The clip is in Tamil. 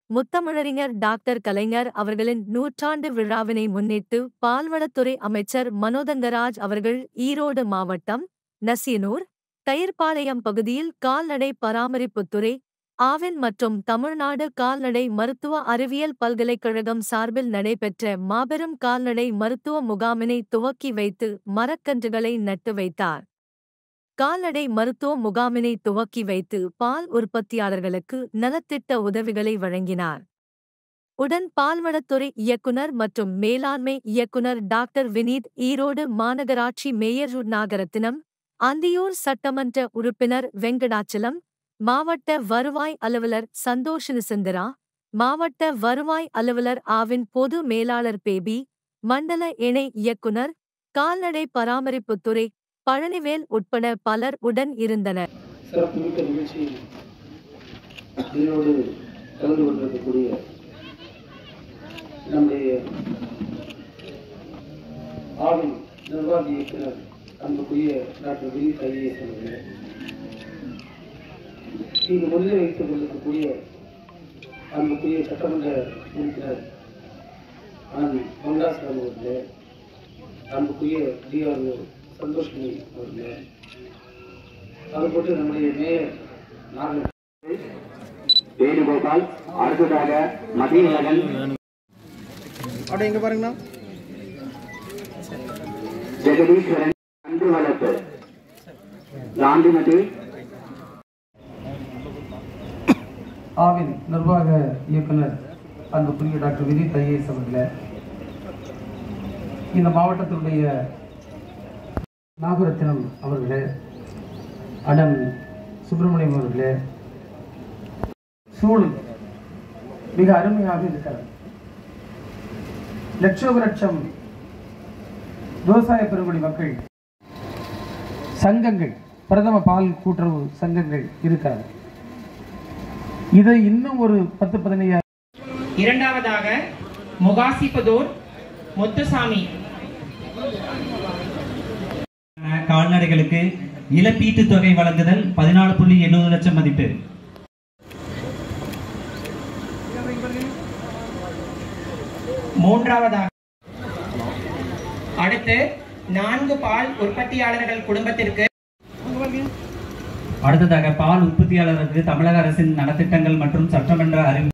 முத்தமிழறிஞர் டாக்டர் கலைஞர் அவர்களின் நூற்றாண்டு விழாவினை முன்னிட்டு பால்வளத்துறை அமைச்சர் மனோதங்கராஜ் அவர்கள் ஈரோடு மாவட்டம் நசியனூர் தயிர்பாளையம் பகுதியில் கால்நடை பராமரிப்புத்துறை ஆவின் மற்றும் தமிழ்நாடு கால்நடை மருத்துவ அறிவியல் பல்கலைக்கழகம் சார்பில் நடைபெற்ற மாபெரும் கால்நடை மருத்துவ முகாமினை துவக்கி வைத்து மரக்கன்றுகளை நட்டு வைத்தார் கால்நடை மருத்துவ முகாமினை துவக்கி வைத்து பால் உற்பத்தியாளர்களுக்கு நலத்திட்ட உதவிகளை வழங்கினார் உடன் பால்வளத்துறை இயக்குனர் மற்றும் மேலாண்மை இயக்குனர் டாக்டர் வினீத் ஈரோடு மாநகராட்சி மேயர் நாகரத்தினம் அந்தியூர் சட்டமன்ற உறுப்பினர் வெங்கடாச்சலம் மாவட்ட வருவாய் அலுவலர் சந்தோஷினிசந்திரா மாவட்ட வருவாய் அலுவலர் ஆவின் பொது மேலாளர் பேபி மண்டல இணை இயக்குனர் கால்நடை பராமரிப்புத்துறை பழனிவேல் உட்பட பலர் உடன் இருந்தனர் சிறப்புமிக்க நிகழ்ச்சி இதனோடு கலந்து கொண்டிருக்கக்கூடிய நம்முடைய ஆவின் நிர்வாக இயக்குனர் அன்புக்குரிய டாக்டர் வினீத் ஐஏஎஸ் அவர்களே இங்கு முன்னிலை வைத்துக் கொண்டிருக்கக்கூடிய அன்புக்குரிய சட்டமன்ற உறுப்பினர் அன் மங்காஸ்கர் அவர்களே அன்புக்குரிய டிஆர்ஓ சந்தோஷ்மணி அவர்களே அதுபோட்டு நம்முடைய மேயர் நாகர் வேணுகோபால் அடுத்ததாக மதியழகன் அப்படியே இங்க பாருங்கண்ணா ஜெகதீஸ்வரன் அன்பு வளர்ப்பு காந்திமதி ஆவின் நிர்வாக இயக்குனர் அன்புக்குரிய டாக்டர் வினீத் ஐஏஎஸ் அவர்களே இந்த மாவட்டத்தினுடைய நாகரத்தினம் அவர்களே அண்ணன் சுப்பிரமணியம் அவர்களே சூழல் மிக அருமையாக இருக்கிறது லட்சோப லட்சம் விவசாய பெருங்குடி மக்கள் சங்கங்கள் பிரதம பால் கூட்டுறவு சங்கங்கள் இருக்கிறது இதை இன்னும் ஒரு பத்து பதினையாயிரம் இரண்டாவதாக முகாசிபதோர் முத்துசாமி கால்நடைகளுக்கு இழப்பீட்டுத் தொகை வழங்குதல் பதினாலு புள்ளி எண்ணூறு லட்சம் மதிப்பு மூன்றாவதாக அடுத்து நான்கு பால் உற்பத்தியாளர்கள் குடும்பத்திற்கு அடுத்ததாக பால் உற்பத்தியாளருக்கு தமிழக அரசின் நலத்திட்டங்கள் மற்றும் சட்டமன்ற அறிவு